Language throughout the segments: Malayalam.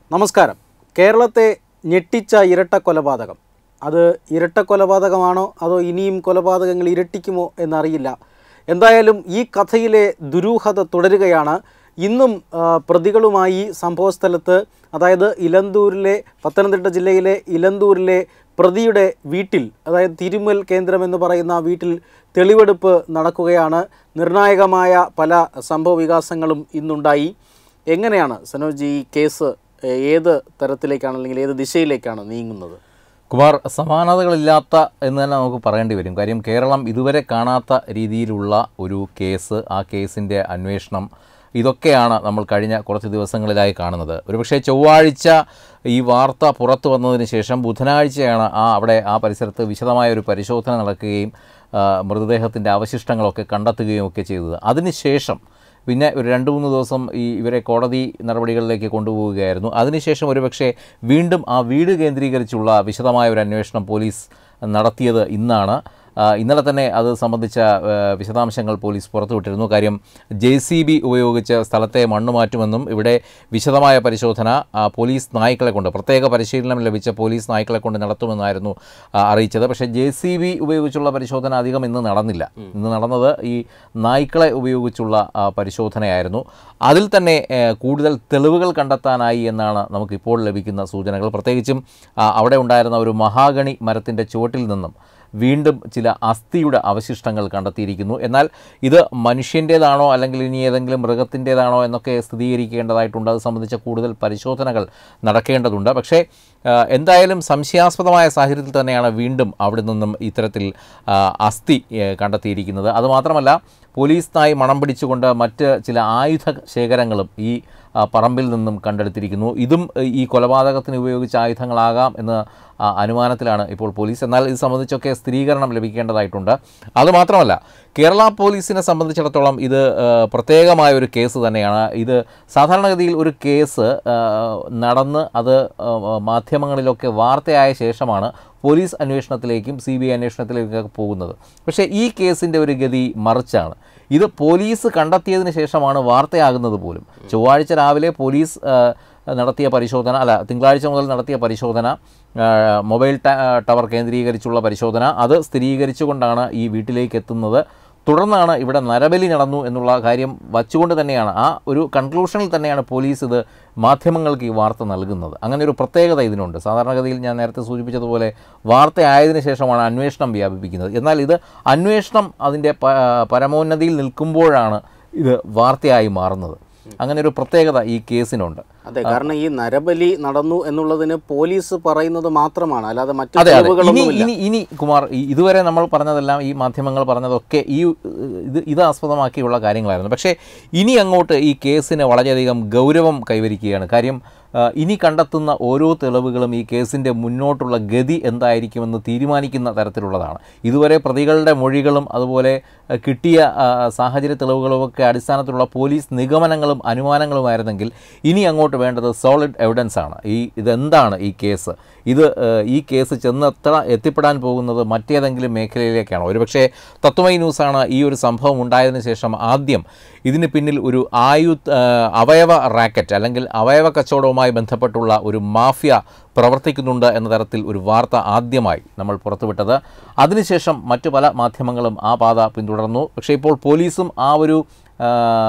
നമസ്കാരം കേരളത്തെ ഞെട്ടിച്ച ഇരട്ട കൊലപാതകം അത് ഇരട്ട കൊലപാതകമാണോ അതോ ഇനിയും കൊലപാതകങ്ങൾ ഇരട്ടിക്കുമോ എന്നറിയില്ല എന്തായാലും ഈ കഥയിലെ ദുരൂഹത തുടരുകയാണ് ഇന്നും ആ, പ്രതികളുമായി സംഭവസ്ഥലത്ത് അതായത് ഇലന്തൂരിലെ പത്തനംതിട്ട ജില്ലയിലെ ഇലന്തൂരിലെ പ്രതിയുടെ വീട്ടിൽ അതായത് തിരുമൽ കേന്ദ്രം എന്ന് പറയുന്ന ആ വീട്ടിൽ തെളിവെടുപ്പ് നടക്കുകയാണ് നിർണായകമായ പല സംഭവ വികാസങ്ങളും ഇന്നുണ്ടായി എങ്ങനെയാണ് സനോജ് ഈ കേസ് ഏ- ഏത് തരത്തിലേക്കാണ് അല്ലെങ്കിൽ ഏത് ദിശയിലേക്കാണ് നീങ്ങുന്നത് കുമാർ സമാനതകളില്ലാത്ത എന്ന് തന്നെ നമുക്ക് പറയേണ്ടി വരും കാര്യം കേരളം ഇതുവരെ കാണാത്ത രീതിയിലുള്ള ഒരു കേസ് ആ കേസിൻ്റെ അന്വേഷണം ഇതൊക്കെയാണ് നമ്മൾ കഴിഞ്ഞ കുറച്ച് ദിവസങ്ങളിലായി കാണുന്നത് ഒരുപക്ഷെ ചൊവ്വാഴ്ച ഈ വാർത്ത പുറത്തു വന്നതിന് ശേഷം ബുധനാഴ്ചയാണ് ആ അവിടെ ആ പരിസരത്ത് വിശദമായ ഒരു പരിശോധന നടക്കുകയും ആ, മൃതദേഹത്തിൻ്റെ അവശിഷ്ടങ്ങളൊക്കെ കണ്ടെത്തുകയും ഒക്കെ ചെയ്തത് അതിനുശേഷം പിന്നെ ഒരു രണ്ട് മൂന്ന് ദിവസം ഈ ഇവരെ കോടതി നടപടികളിലേക്ക് കൊണ്ടുപോവുകയായിരുന്നു അതിനുശേഷം ഒരുപക്ഷെ വീണ്ടും ആ വീട് കേന്ദ്രീകരിച്ചുള്ള വിശദമായ ഒരു അന്വേഷണം പോലീസ് നടത്തിയത് ഇന്നാണ് ആ, ഇന്നലെ തന്നെ അത് സംബന്ധിച്ച ആ, വിശദാംശങ്ങൾ പോലീസ് പുറത്തുവിട്ടിരുന്നു കാര്യം ജെ സി ബി ഉപയോഗിച്ച് സ്ഥലത്തെ മണ്ണ് മാറ്റുമെന്നും ഇവിടെ വിശദമായ പരിശോധന ആ, പോലീസ് നായ്ക്കളെ കൊണ്ട് പ്രത്യേക പരിശീലനം ലഭിച്ച പോലീസ് നായ്ക്കളെ കൊണ്ട് നടത്തുമെന്നായിരുന്നു ആ, അറിയിച്ചത് പക്ഷേ ജെ സി ബി ഉപയോഗിച്ചുള്ള പരിശോധന അധികം ഇന്ന് നടന്നില്ല ഇന്ന് നടന്നത് ഈ നായ്ക്കളെ ഉപയോഗിച്ചുള്ള ആ, പരിശോധനയായിരുന്നു അതിൽ തന്നെ ഏ, കൂടുതൽ തെളിവുകൾ കണ്ടെത്താനായി എന്നാണ് നമുക്കിപ്പോൾ ലഭിക്കുന്ന സൂചനകൾ പ്രത്യേകിച്ചും ആ, അവിടെ ഉണ്ടായിരുന്ന ഒരു മഹാഗണി മരത്തിൻ്റെ ചുവട്ടിൽ നിന്നും വീണ്ടും ചില അസ്ഥിയുടെ അവശിഷ്ടങ്ങൾ കണ്ടെത്തിയിരിക്കുന്നു എന്നാൽ ഇത് മനുഷ്യൻ്റേതാണോ അല്ലെങ്കിൽ ഇനി ഏതെങ്കിലും മൃഗത്തിൻ്റേതാണോ എന്നൊക്കെ സ്ഥിരീകരിക്കേണ്ടതായിട്ടുണ്ട് അത് സംബന്ധിച്ച കൂടുതൽ പരിശോധനകൾ നടക്കേണ്ടതുണ്ട് പക്ഷേ ആ, എന്തായാലും സംശയാസ്പദമായ സാഹചര്യത്തിൽ തന്നെയാണ് വീണ്ടും അവിടെ നിന്നും ഇത്തരത്തിൽ ആ, അസ്ഥി ഏ, കണ്ടെത്തിയിരിക്കുന്നത് അതുമാത്രമല്ല പോലീസ് നായി മണം പിടിച്ചുകൊണ്ട് മറ്റ് ചില ആയുധ ശേഖരങ്ങളും ഈ ആ, പറമ്പിൽ നിന്നും കണ്ടെടുത്തിരിക്കുന്നു ഇതും ഏ, ഈ കൊലപാതകത്തിന് ഉപയോഗിച്ച ആയുധങ്ങളാകാം എന്ന് ആ, അനുമാനത്തിലാണ് ഇപ്പോൾ പോലീസ് എന്നാൽ ഇത് സംബന്ധിച്ചൊക്കെ സ്ഥിരീകരണം ലഭിക്കേണ്ടതായിട്ടുണ്ട് അതുമാത്രമല്ല കേരള പോലീസിനെ സംബന്ധിച്ചിടത്തോളം ഇത് ആ, പ്രത്യേകമായ ഒരു കേസ് തന്നെയാണ് ഇത് സാധാരണഗതിയിൽ ഒരു കേസ് ആ, നടന്ന് അത് ആ, മാധ്യമങ്ങളിലൊക്കെ വാർത്തയായ ശേഷമാണ് പോലീസ് അന്വേഷണത്തിലേക്കും സി ബി ഐ അന്വേഷണത്തിലേക്കൊക്കെ പോകുന്നത് പക്ഷേ ഈ കേസിൻ്റെ ഒരു ഗതി മറിച്ചാണ് ഇത് പോലീസ് കണ്ടെത്തിയതിന് ശേഷമാണ് വാർത്തയാകുന്നത് പോലും ചൊവ്വാഴ്ച രാവിലെ പോലീസ് ആ, നടത്തിയ പരിശോധന അല്ല തിങ്കളാഴ്ച മുതൽ നടത്തിയ പരിശോധന ആ, മൊബൈൽ ട- ടവർ കേന്ദ്രീകരിച്ചുള്ള പരിശോധന അത് സ്ഥിരീകരിച്ചുകൊണ്ടാണ് ഈ വീട്ടിലേക്ക് എത്തുന്നത് തുടർന്നാണ് ഇവിടെ നരബലി നടന്നു എന്നുള്ള കാര്യം വച്ചുകൊണ്ട് തന്നെയാണ് ആ ഒരു കൺക്ലൂഷനിൽ തന്നെയാണ് പോലീസ് ഇത് മാധ്യമങ്ങൾക്ക് ഈ വാർത്ത നൽകുന്നത് അങ്ങനെ ഒരു പ്രത്യേകത ഇതിനുണ്ട് സാധാരണഗതിയിൽ ഞാൻ നേരത്തെ സൂചിപ്പിച്ചതുപോലെ വാർത്തയായതിനു ശേഷമാണ് അന്വേഷണം വ്യാപിപ്പിക്കുന്നത് എന്നാൽ ഇത് അന്വേഷണം അതിൻ്റെ പ- പരമോന്നതിയിൽ നിൽക്കുമ്പോഴാണ് ഇത് വാർത്തയായി മാറുന്നത് അങ്ങനെ ഒരു പ്രത്യേകത ഈ കേസിനുണ്ട് അതെ കാരണം ഈ നരബലി നടന്നു എന്നുള്ളതിന് പോലീസ് പറയുന്നത് മാത്രമാണ് അല്ലാതെ മറ്റു അതെ അതെ ഇനി തെളിവുകളൊന്നുമില്ല ഇനി ഇനി കുമാർ ഈ- ഇതുവരെ നമ്മൾ പറഞ്ഞതെല്ലാം ഈ മാധ്യമങ്ങൾ പറഞ്ഞതൊക്കെ ഈ ഏഹ്, ഇത് ഇത് ആസ്പദമാക്കിയുള്ള കാര്യങ്ങളായിരുന്നു പക്ഷേ ഇനി അങ്ങോട്ട് ഈ കേസിന് വളരെയധികം ഗൗരവം കൈവരിക്കുകയാണ് കാര്യം ആ, ഇനി കണ്ടെത്തുന്ന ഓരോ തെളിവുകളും ഈ കേസിൻ്റെ മുന്നോട്ടുള്ള ഗതി എന്തായിരിക്കുമെന്ന് തീരുമാനിക്കുന്ന തരത്തിലുള്ളതാണ് ഇതുവരെ പ്രതികളുടെ മൊഴികളും അതുപോലെ ആ, കിട്ടിയ ആ, സാഹചര്യ തെളിവുകളുമൊക്കെ അടിസ്ഥാനത്തിലുള്ള പോലീസ് നിഗമനങ്ങളും അനുമാനങ്ങളുമായിരുന്നെങ്കിൽ ഇനി അങ്ങോട്ട് വേണ്ടത് സോളിഡ് എവിഡൻസ് ആണ് ഈ ഇതെന്താണ് ഈ കേസ് ഇത് ഏഹ്, ഈ കേസ് ചെന്നെത്ത എത്തിപ്പെടാൻ പോകുന്നത് മറ്റേതെങ്കിലും മേഖലയിലേക്കാണോ ഒരുപക്ഷെ തത്വമൈ ന്യൂസാണ് ഈ ഒരു സംഭവം ഉണ്ടായതിനു ശേഷം ആദ്യം ഇതിന് പിന്നിൽ ഒരു ആയു ഏഹ്, അവയവ റാക്കറ്റ് അല്ലെങ്കിൽ അവയവ കച്ചവടവുമായി ബന്ധപ്പെട്ടുള്ള ഒരു മാഫിയ പ്രവർത്തിക്കുന്നുണ്ട് എന്ന തരത്തിൽ ഒരു വാർത്ത ആദ്യമായി നമ്മൾ പുറത്തുവിട്ടത് അതിനുശേഷം മറ്റു പല മാധ്യമങ്ങളും ആ പാത പിന്തുടർന്നു പക്ഷേ ഇപ്പോൾ പോലീസും ആ ഒരു ആ,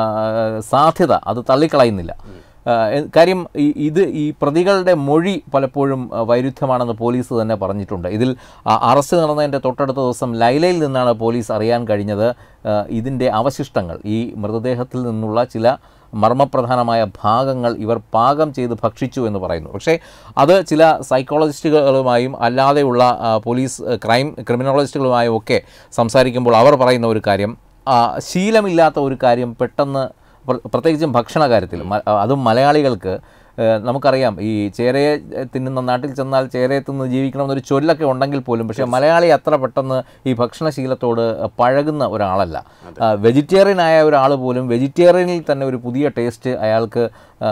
സാധ്യത അത് തള്ളിക്കളയുന്നില്ല ആ, എ- കാര്യം ഈ- ഇത് ഈ പ്രതികളുടെ മൊഴി പലപ്പോഴും ആ, വൈരുദ്ധ്യമാണെന്ന് പോലീസ് തന്നെ പറഞ്ഞിട്ടുണ്ട് ഇതിൽ ആ, അറസ്റ്റ് നടന്നതിൻ്റെ തൊട്ടടുത്ത ദിവസം ലൈലയിൽ നിന്നാണ് പോലീസ് അറിയാൻ കഴിഞ്ഞത് ആ, ഇതിൻ്റെ അവശിഷ്ടങ്ങൾ ഈ മൃതദേഹത്തിൽ നിന്നുള്ള ചില മർമ്മപ്രധാനമായ ഭാഗങ്ങൾ ഇവർ പാകം ചെയ്ത് ഭക്ഷിച്ചു എന്ന് പറയുന്നു പക്ഷേ അത് ചില സൈക്കോളജിസ്റ്റുകളുമായും അല്ലാതെയുള്ള ആ, പോലീസ് ആ, ക്രൈം ക്രിമിനോളജിസ്റ്റുകളുമായും ഒക്കെ സംസാരിക്കുമ്പോൾ അവർ പറയുന്ന ഒരു കാര്യം ആ, ശീലമില്ലാത്ത ഒരു കാര്യം പെട്ടെന്ന് പ്ര- പ്രത്യേകിച്ചും ഭക്ഷണ കാര്യത്തിൽ മ- അതും മലയാളികൾക്ക് ഏഹ്, നമുക്കറിയാം ഈ ചേരയെ തിന്നുന്ന നാട്ടിൽ ചെന്നാൽ ചേരയെ തിന്ന് ജീവിക്കണമെന്നൊരു ചൊല്ലൊക്കെ ഉണ്ടെങ്കിൽ പോലും പക്ഷേ മലയാളി അത്ര പെട്ടെന്ന് ഈ ഭക്ഷണശീലത്തോട് പഴകുന്ന ഒരാളല്ല വെജിറ്റേറിയൻ ആയ ഒരാൾ പോലും വെജിറ്റേറിയനിൽ തന്നെ ഒരു പുതിയ ടേസ്റ്റ് അയാൾക്ക് ആ,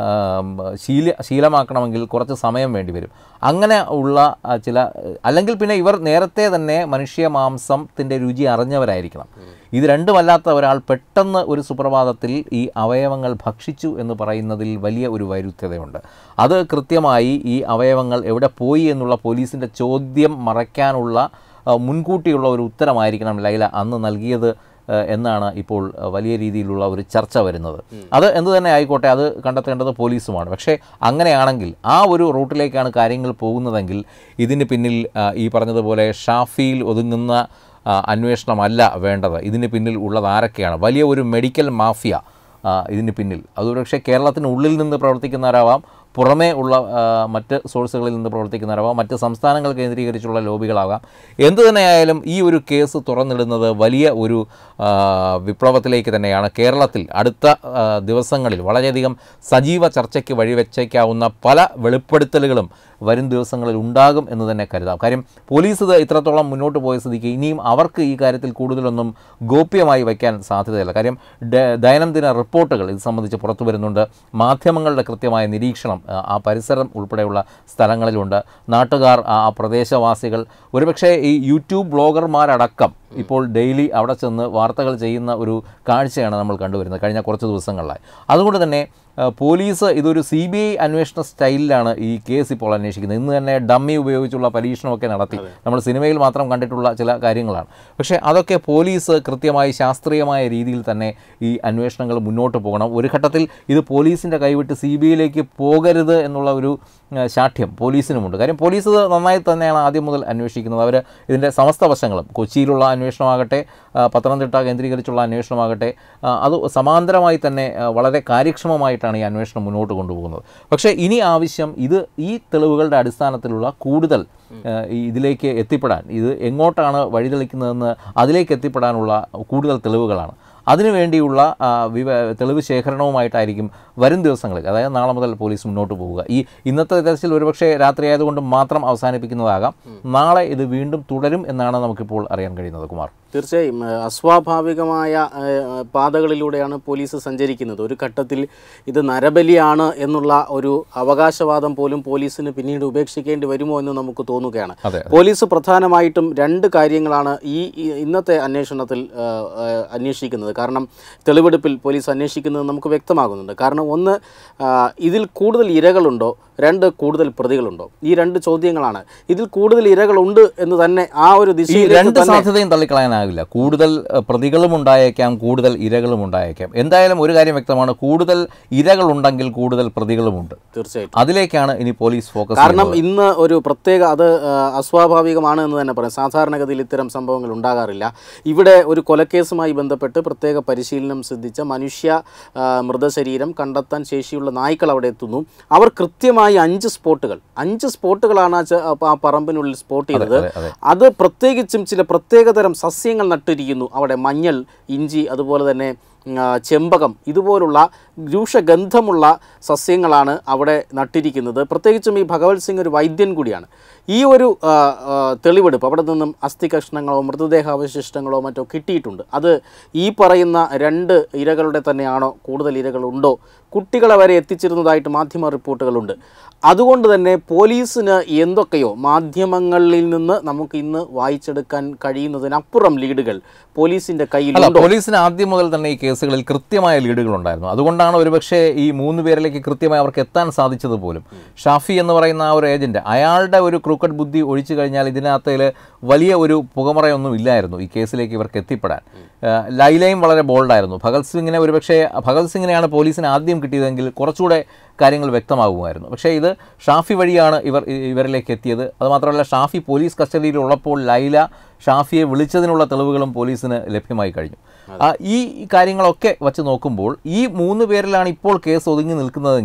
ശീല ശീലമാക്കണമെങ്കിൽ കുറച്ച് സമയം വേണ്ടി വരും അങ്ങനെ ഉള്ള ആ, ചില അല്ലെങ്കിൽ പിന്നെ ഇവർ നേരത്തെ തന്നെ മനുഷ്യ മാംസത്തിൻ്റെ രുചി അറിഞ്ഞവരായിരിക്കണം ഇത് രണ്ടുമല്ലാത്ത ഒരാൾ പെട്ടെന്ന് ഒരു സുപ്രഭാതത്തിൽ ഈ അവയവങ്ങൾ ഭക്ഷിച്ചു എന്ന് പറയുന്നതിൽ വലിയ ഒരു വൈരുദ്ധ്യതയുണ്ട് അത് കൃത്യമായി ഈ അവയവങ്ങൾ എവിടെ പോയി എന്നുള്ള പോലീസിൻ്റെ ചോദ്യം മറയ്ക്കാനുള്ള ആ, മുൻകൂട്ടിയുള്ള ഒരു ഉത്തരമായിരിക്കണം ലൈല അന്ന് നൽകിയത് ആ, എന്നാണ് ഇപ്പോൾ ആ, വലിയ രീതിയിലുള്ള ഒരു ചർച്ച വരുന്നത് അത് എന്ത് തന്നെ ആയിക്കോട്ടെ അത് കണ്ടെത്തേണ്ടത് പോലീസുമാണ് പക്ഷേ അങ്ങനെയാണെങ്കിൽ ആ ഒരു റൂട്ടിലേക്കാണ് കാര്യങ്ങൾ പോകുന്നതെങ്കിൽ ഇതിന് പിന്നിൽ ആ, ഈ പറഞ്ഞതുപോലെ ഷാഫിയിൽ ഒതുങ്ങുന്ന ആ, അന്വേഷണമല്ല വേണ്ടത് ഇതിന് പിന്നിൽ ഉള്ളത് ആരൊക്കെയാണ് വലിയ ഒരു മെഡിക്കൽ മാഫിയ ആ, ഇതിന് പിന്നിൽ അത് പക്ഷേ കേരളത്തിനുള്ളിൽ നിന്ന് പ്രവർത്തിക്കുന്നവരാവാം പുറമേ ഉള്ള ആ, മറ്റ് സോഴ്സുകളിൽ നിന്ന് പ്രവർത്തിക്കുന്നവരാവാം മറ്റ് സംസ്ഥാനങ്ങൾ കേന്ദ്രീകരിച്ചുള്ള ലോബികളാകാം എന്തു തന്നെയായാലും ഈ ഒരു കേസ് തുറന്നിടുന്നത് വലിയ ഒരു ആ, വിപ്ലവത്തിലേക്ക് തന്നെയാണ് കേരളത്തിൽ അടുത്ത ആ, ദിവസങ്ങളിൽ വളരെയധികം സജീവ ചർച്ചയ്ക്ക് വഴിവെച്ചേക്കാവുന്ന പല വെളിപ്പെടുത്തലുകളും വരും ദിവസങ്ങളിൽ ഉണ്ടാകും എന്ന് തന്നെ കരുതാം കാര്യം പോലീസ് ഇത് ഇത്രത്തോളം മുന്നോട്ട് പോയ സ്ഥിതിക്ക് ഇനിയും അവർക്ക് ഈ കാര്യത്തിൽ കൂടുതലൊന്നും ഗോപ്യമായി വയ്ക്കാൻ സാധ്യതയില്ല കാര്യം ദ- ദൈനംദിന റിപ്പോർട്ടുകൾ ഇത് സംബന്ധിച്ച് പുറത്തു വരുന്നുണ്ട് മാധ്യമങ്ങളുടെ കൃത്യമായ നിരീക്ഷണം ആ, ആ പരിസരം ഉൾപ്പെടെയുള്ള സ്ഥലങ്ങളിലുണ്ട് നാട്ടുകാർ ആ ആ പ്രദേശവാസികൾ ഒരുപക്ഷെ ഈ യൂട്യൂബ് ബ്ലോഗർമാരടക്കം ഇപ്പോൾ ഡെയിലി അവിടെ ചെന്ന് വാർത്തകൾ ചെയ്യുന്ന ഒരു കാഴ്ചയാണ് നമ്മൾ കണ്ടുവരുന്നത് കഴിഞ്ഞ കുറച്ച് ദിവസങ്ങളിലായി അതുകൊണ്ട് തന്നെ ആ, പോലീസ് ഇതൊരു സി ബി ഐ അന്വേഷണ സ്റ്റൈലിലാണ് ഈ കേസ് ഇപ്പോൾ അന്വേഷിക്കുന്നത് ഇന്ന് തന്നെ ഡമ്മി ഉപയോഗിച്ചുള്ള പരീക്ഷണമൊക്കെ നടത്തി നമ്മൾ സിനിമയിൽ മാത്രം കണ്ടിട്ടുള്ള ചില കാര്യങ്ങളാണ് പക്ഷേ അതൊക്കെ പോലീസ് കൃത്യമായി ശാസ്ത്രീയമായ രീതിയിൽ തന്നെ ഈ അന്വേഷണങ്ങൾ മുന്നോട്ട് പോകണം ഒരു ഘട്ടത്തിൽ ഇത് പോലീസിൻ്റെ കൈവിട്ട് സി ബി ഐയിലേക്ക് പോകരുത് എന്നുള്ള ഒരു ആ, ശാഠ്യം പോലീസിനുമുണ്ട് കാര്യം പോലീസ് ഇത് നന്നായി തന്നെയാണ് ആദ്യം മുതൽ അന്വേഷിക്കുന്നത് അവർ ഇതിൻ്റെ സമസ്ത വശങ്ങളും കൊച്ചിയിലുള്ള അന്വേഷണമാകട്ടെ ആ, പത്തനംതിട്ട കേന്ദ്രീകരിച്ചുള്ള അന്വേഷണമാകട്ടെ ആ, അത് സമാന്തരമായി തന്നെ ആ, വളരെ കാര്യക്ഷമമായിട്ടാണ് ഈ അന്വേഷണം മുന്നോട്ട് കൊണ്ടുപോകുന്നത് പക്ഷേ ഇനി ആവശ്യം ഇത് ഈ തെളിവുകളുടെ അടിസ്ഥാനത്തിലുള്ള കൂടുതൽ ആ, ഈ ഇതിലേക്ക് എത്തിപ്പെടാൻ ഇത് എങ്ങോട്ടാണ് വഴിതെളിക്കുന്നതെന്ന് അതിലേക്ക് എത്തിപ്പെടാനുള്ള കൂടുതൽ തെളിവുകളാണ് അതിനുവേണ്ടിയുള്ള ആ, വിവ തെളിവ് ശേഖരണവുമായിട്ടായിരിക്കും വരും ദിവസങ്ങളിൽ അതായത് നാളെ മുതൽ പോലീസ് മുന്നോട്ട് പോവുക ഈ ഇന്നത്തെ തെരച്ചിൽ ഒരുപക്ഷെ രാത്രി ആയതുകൊണ്ട് മാത്രം അവസാനിപ്പിക്കുന്നതാകാം നാളെ ഇത് വീണ്ടും തുടരും എന്നാണ് നമുക്കിപ്പോൾ അറിയാൻ കഴിയുന്നത് കുമാർ തീർച്ചയായും ഏഹ് അസ്വാഭാവികമായ ഏഹ് പാതകളിലൂടെയാണ് പോലീസ് സഞ്ചരിക്കുന്നത് ഒരു ഘട്ടത്തിൽ ഇത് നരബലിയാണ് എന്നുള്ള ഒരു അവകാശവാദം പോലും പോലീസിന് പിന്നീട് ഉപേക്ഷിക്കേണ്ടി വരുമോ എന്ന് നമുക്ക് തോന്നുകയാണ് അതെ പോലീസ് പ്രധാനമായിട്ടും രണ്ട് കാര്യങ്ങളാണ് ഈ ഈ ഇന്നത്തെ അന്വേഷണത്തിൽ ഏഹ്, ഏഹ്, അന്വേഷിക്കുന്നത് കാരണം തെളിവെടുപ്പിൽ പോലീസ് അന്വേഷിക്കുന്നത് നമുക്ക് വ്യക്തമാകുന്നുണ്ട് കാരണം ഒന്ന് ആ, ഇതിൽ കൂടുതൽ ഇരകളുണ്ടോ രണ്ട് കൂടുതൽ പ്രതികളുണ്ടോ ഈ രണ്ട് ചോദ്യങ്ങളാണ് ഇതിൽ കൂടുതൽ ഇരകളുണ്ട് എന്ന് തന്നെ ആ ഒരു ഈ ദിശയിലേക്ക് രണ്ട് തന്നെ സാധ്യതയും തള്ളിക്കളയാനാവില്ല കൂടുതൽ അഹ്, പ്രതികളും ഉണ്ടായേക്കാം കൂടുതൽ ഇരകളും ഉണ്ടായേക്കാം എന്തായാലും ഒരു കാര്യം വ്യക്തമാണ് കൂടുതൽ ഇരകളുണ്ടെങ്കിൽ കൂടുതൽ പ്രതികളുമുണ്ട് തീർച്ചയായിട്ടും അതിലേക്കാണ് ഇനി പോലീസ് ഫോക്കസ് കാരണം ഇന്ന് ഒരു പ്രത്യേക അത് ആ, അസ്വാഭാവികമാണ് എന്ന് തന്നെ പറയാം സാധാരണഗതിയിൽ ഇത്തരം സംഭവങ്ങൾ ഉണ്ടാകാറില്ല ഇവിടെ ഒരു കൊലക്കേസുമായി ബന്ധപ്പെട്ട് പ്രത്യേക പരിശീലനം സിദ്ധിച്ച മനുഷ്യ ആ, മൃതശരീരം കണ്ടെത്താൻ ശേഷിയുള്ള നായ്ക്കൾ അവിടെ എത്തുന്നു അവർ കൃത്യമായി അഞ്ച് സ്പോട്ടുകൾ അഞ്ച് സ്പോട്ടുകളാണ് ആ ചെ- ആ പറമ്പിനുള്ളിൽ സ്പോട്ട് ചെയ്തത് അതെ അതെ അത് പ്രത്യേകിച്ചും ചില പ്രത്യേകതരം സസ്യങ്ങൾ നട്ടിരിക്കുന്നു അവിടെ മഞ്ഞൾ ഇഞ്ചി അതുപോലെ തന്നെ ഉം, ആ, ചെമ്പകം ഇതുപോലുള്ള രൂക്ഷഗന്ധമുള്ള സസ്യങ്ങളാണ് അവിടെ നട്ടിരിക്കുന്നത് പ്രത്യേകിച്ചും ഈ ഭഗവത് സിംഗ് ഒരു വൈദ്യൻ കൂടിയാണ് ഈ ഒരു ആ, ആ, തെളിവെടുപ്പ് അവിടെ നിന്നും അസ്ഥി കഷ്ണങ്ങളോ മൃതദേഹാവശിഷ്ടങ്ങളോ മറ്റോ കിട്ടിയിട്ടുണ്ട് അത് ഈ പറയുന്ന രണ്ട് ഇരകളുടെ തന്നെയാണോ കൂടുതൽ ഇരകളുണ്ടോ കുട്ടികളെ വരെ എത്തിച്ചിരുന്നതായിട്ട് മാധ്യമ റിപ്പോർട്ടുകളുണ്ട് അതുകൊണ്ട് തന്നെ പോലീസിന് എന്തൊക്കെയോ മാധ്യമങ്ങളിൽ നിന്ന് നമുക്ക് ഇന്ന് വായിച്ചെടുക്കാൻ കഴിയുന്നതിനപ്പുറം ലീഡുകൾ പോലീസിന്റെ അല്ല കയ്യിലുണ്ടോ പോലീസിന് ആദ്യം മുതൽ തന്നെ ഈ കേസുകളിൽ കൃത്യമായ ലീഡുകൾ ഉണ്ടായിരുന്നു അതുകൊണ്ടാണ് ഒരുപക്ഷെ ഈ മൂന്ന് പേരിലേക്ക് കൃത്യമായി അവർക്ക് എത്താൻ സാധിച്ചത് പോലും ഷാഫി എന്ന് പറയുന്ന ആ ഒരു ഏജന്റ് അയാളുടെ ഒരു ക്രൂക്കറ്റ് ബുദ്ധി ഒഴിച്ചു കഴിഞ്ഞാൽ ഇതിനകത്തിൽ വലിയ ഒരു പുകമറയൊന്നും ഇല്ലായിരുന്നു ഈ കേസിലേക്ക് ഇവർക്ക് എത്തിപ്പെടാൻ ഏഹ് ലൈലയും വളരെ ബോൾഡായിരുന്നു ഭഗത് സിംഗിനെ ഒരുപക്ഷെ ഭഗത് സിംഗിനെയാണ് പോലീസിന് ആദ്യം കിട്ടിയതെങ്കിൽ കുറച്ചുകൂടെ കാര്യങ്ങൾ വ്യക്തമാകുമായിരുന്നു പക്ഷേ ഇത് ഷാഫി വഴിയാണ് ഇവർ ഇ- ഇവരിലേക്ക് എത്തിയത് അതുമാത്രമല്ല ഷാഫി പോലീസ് കസ്റ്റഡിയിലുള്ളപ്പോൾ ലൈല ഷാഫിയെ വിളിച്ചതിനുള്ള തെളിവുകളും പോലീസിന് ലഭ്യമായി കഴിഞ്ഞു ആ, ഈ കാര്യങ്ങളൊക്കെ വച്ച് നോക്കുമ്പോൾ ഈ മൂന്ന് പേരിലാണ് ഇപ്പോൾ കേസ് ഒതുങ്ങി നിൽക്കുന്നതെങ്കിലും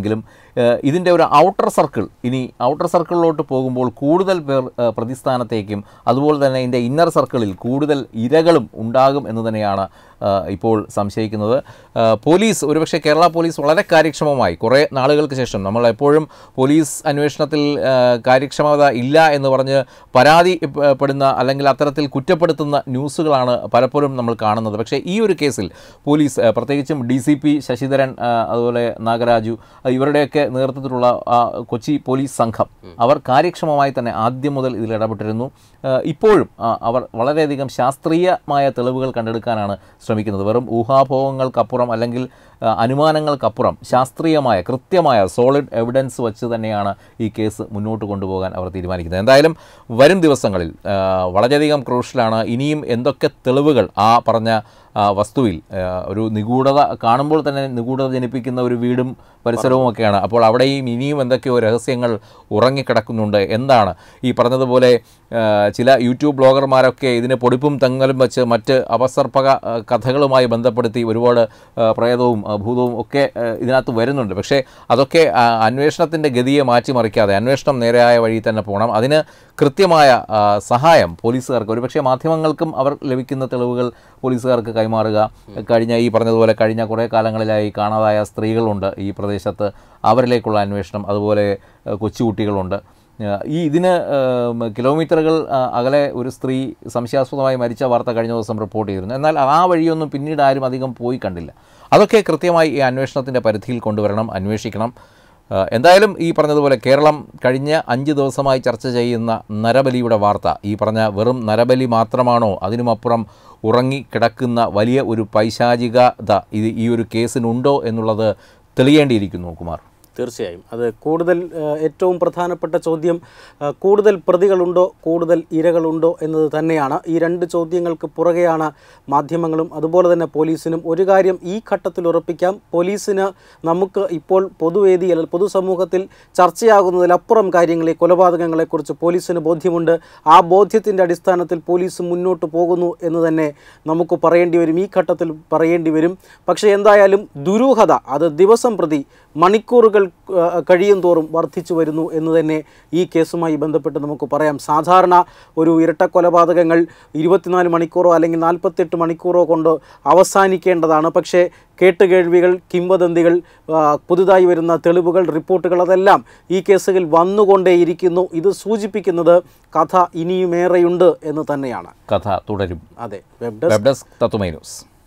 ഏഹ്, ഇതിൻ്റെ ഒരു ഔട്ടർ സർക്കിൾ ഇനി ഔട്ടർ സർക്കിളിലോട്ട് പോകുമ്പോൾ കൂടുതൽ പേർ ഏഹ്, പ്രതിസ്ഥാനത്തേക്കും അതുപോലെ തന്നെ ഇതിൻ്റെ ഇന്നർ സർക്കിളിൽ കൂടുതൽ ഇരകളും ഉണ്ടാകും എന്ന് തന്നെയാണ് ഏഹ്, ഇപ്പോൾ സംശയിക്കുന്നത് ഏഹ്, പോലീസ് ഒരുപക്ഷെ കേരള പോലീസ് വളരെ കാര്യക്ഷമമായി കുറേ നാളുകൾക്ക് ശേഷം നമ്മൾ എപ്പോഴും പോലീസ് അന്വേഷണത്തിൽ ഏഹ്, കാര്യക്ഷമത ഇല്ല എന്ന് പറഞ്ഞ് പരാതിപ്പെടുന്ന അല്ലെങ്കിൽ അത്തരത്തിൽ കുറ്റപ്പെടുത്തുന്ന ന്യൂസുകളാണ് പലപ്പോഴും നമ്മൾ കാണുന്നത് പക്ഷേ ഈ ഒരു കേസിൽ പോലീസ് ഏഹ്, പ്രത്യേകിച്ചും ഡി സി പി ശശിധരൻ ഏഹ്, അതുപോലെ നാഗരാജു ഏഹ്, ഇവരുടെയൊക്കെ നേതൃത്വത്തിലുള്ള ആ, കൊച്ചി പോലീസ് സംഘം അവർ കാര്യക്ഷമമായി തന്നെ ആദ്യം മുതൽ ഇതിൽ ഇടപെട്ടിരുന്നു ഏഹ്, ഇപ്പോഴും ആ, അവർ വളരെയധികം ശാസ്ത്രീയമായ തെളിവുകൾ കണ്ടെടുക്കാനാണ് ശ്രമിക്കുന്നത് വെറും ഊഹാഭോഗങ്ങൾക്കപ്പുറം അല്ലെങ്കിൽ ആ, അനുമാനങ്ങൾക്കപ്പുറം ശാസ്ത്രീയമായ കൃത്യമായ സോളിഡ് എവിഡൻസ് വച്ച് തന്നെയാണ് ഈ കേസ് മുന്നോട്ട് കൊണ്ടുപോകാൻ അവർ തീരുമാനിക്കുന്നത് എന്തായാലും വരും ദിവസങ്ങളിൽ ആ, വളരെയധികം ക്രൂഷ്യലാണ് ഇനിയും എന്തൊക്കെ തെളിവുകൾ ആ പറഞ്ഞ ആ, വസ്തുവിൽ ആ, ഒരു നിഗൂഢത കാണുമ്പോൾ തന്നെ നിഗൂഢത ജനിപ്പിക്കുന്ന ഒരു വീടും പരിസരവും ഒക്കെയാണ് അപ്പോൾ അവിടെയും ഇനിയും എന്തൊക്കെയോ രഹസ്യങ്ങൾ ഉറങ്ങിക്കിടക്കുന്നുണ്ട് എന്താണ് ഈ പറഞ്ഞതുപോലെ ആ, ചില യൂട്യൂബ് ബ്ലോഗർമാരൊക്കെ ഇതിനെ പൊടിപ്പും തെങ്ങലും വെച്ച് മറ്റ് അപസർപ്പക ആ, കഥകളുമായി ബന്ധപ്പെടുത്തി ഒരുപാട് ആ, പ്രേതവും ആ, ഭൂതവും ഒക്കെ ആ, ഇതിനകത്ത് വരുന്നുണ്ട് പക്ഷേ അതൊക്കെ ആ, അന്വേഷണത്തിൻ്റെ ഗതിയെ മാറ്റിമറിക്കാതെ അന്വേഷണം നേരെയായ വഴി തന്നെ പോകണം അതിന് കൃത്യമായ ആ, സഹായം പോലീസുകാർക്ക് ഒരുപക്ഷെ മാധ്യമങ്ങൾക്കും അവർ ലഭിക്കുന്ന തെളിവുകൾ പോലീസുകാർക്ക് കൈമാറുക കഴിഞ്ഞ ഈ പറഞ്ഞതുപോലെ കഴിഞ്ഞ കുറേ കാലങ്ങളിലായി കാണാതായ സ്ത്രീകളുണ്ട് ഈ പ്രദേശത്ത് അവരിലേക്കുള്ള അന്വേഷണം അതുപോലെ ആ, കൊച്ചുകുട്ടികളുണ്ട് ആ, ഈ ഇതിന് ആ, കിലോമീറ്ററുകൾ ആ, അകലെ ഒരു സ്ത്രീ സംശയാസ്പദമായി മരിച്ച വാർത്ത കഴിഞ്ഞ ദിവസം റിപ്പോർട്ട് ചെയ്തിരുന്നു എന്നാൽ ആ വഴിയൊന്നും പിന്നീട് ആരും അധികം പോയി കണ്ടില്ല അതൊക്കെ കൃത്യമായി ഈ അന്വേഷണത്തിൻ്റെ പരിധിയിൽ കൊണ്ടുവരണം അന്വേഷിക്കണം ആ, എന്തായാലും ഈ പറഞ്ഞതുപോലെ കേരളം കഴിഞ്ഞ അഞ്ച് ദിവസമായി ചർച്ച ചെയ്യുന്ന നരബലിയുടെ വാർത്ത ഈ പറഞ്ഞ വെറും നരബലി മാത്രമാണോ അതിനുമപ്പുറം ഉറങ്ങിക്കിടക്കുന്ന വലിയ ഒരു പൈശാചികത ഇത് ഈ ഒരു കേസിനുണ്ടോ എന്നുള്ളത് തെളിയേണ്ടിയിരിക്കുന്നു കുമാർ തീർച്ചയായും അത് കൂടുതൽ ആ, ഏറ്റവും പ്രധാനപ്പെട്ട ചോദ്യം ആ, കൂടുതൽ പ്രതികളുണ്ടോ കൂടുതൽ ഇരകളുണ്ടോ എന്നത് തന്നെയാണ് ഈ രണ്ട് ചോദ്യങ്ങൾക്ക് പുറകെയാണ് മാധ്യമങ്ങളും അതുപോലെ തന്നെ പോലീസിനും ഒരു കാര്യം ഈ ഘട്ടത്തിൽ ഉറപ്പിക്കാം പോലീസിന് നമുക്ക് ഇപ്പോൾ പൊതുവേദിയിൽ പൊതുസമൂഹത്തിൽ ചർച്ചയാകുന്നതിലപ്പുറം കാര്യങ്ങൾ ഈ കൊലപാതകങ്ങളെക്കുറിച്ച് പോലീസിന് ബോധ്യമുണ്ട് ആ ബോധ്യത്തിൻ്റെ അടിസ്ഥാനത്തിൽ പോലീസ് മുന്നോട്ട് പോകുന്നു എന്ന് തന്നെ നമുക്ക് പറയേണ്ടി വരും ഈ ഘട്ടത്തിൽ പറയേണ്ടി വരും പക്ഷേ എന്തായാലും ദുരൂഹത അത് ദിവസം പ്രതി മണിക്കൂറുകൾ ആ, കഴിയും തോറും വർദ്ധിച്ചു വരുന്നു എന്ന് തന്നെ ഈ കേസുമായി ബന്ധപ്പെട്ട് നമുക്ക് പറയാം സാധാരണ ഒരു ഇരട്ട കൊലപാതകങ്ങൾ ഇരുപത്തിനാല് മണിക്കൂറോ അല്ലെങ്കിൽ നാൽപ്പത്തെട്ട് മണിക്കൂറോ കൊണ്ട് അവസാനിക്കേണ്ടതാണ് പക്ഷേ കേട്ടുകേൾവികൾ കിംവദന്തികൾ ആ, പുതുതായി വരുന്ന തെളിവുകൾ റിപ്പോർട്ടുകൾ അതെല്ലാം ഈ കേസുകൾ വന്നുകൊണ്ടേയിരിക്കുന്നു ഇത് സൂചിപ്പിക്കുന്നത് കഥ ഇനിയുമേറെയുണ്ട് എന്ന് തന്നെയാണ് കഥ തുടരും അതെ വെബ് ഡെസ്ക് വെബ് ഡെസ്ക് തത്തുമൈ ന്യൂസ്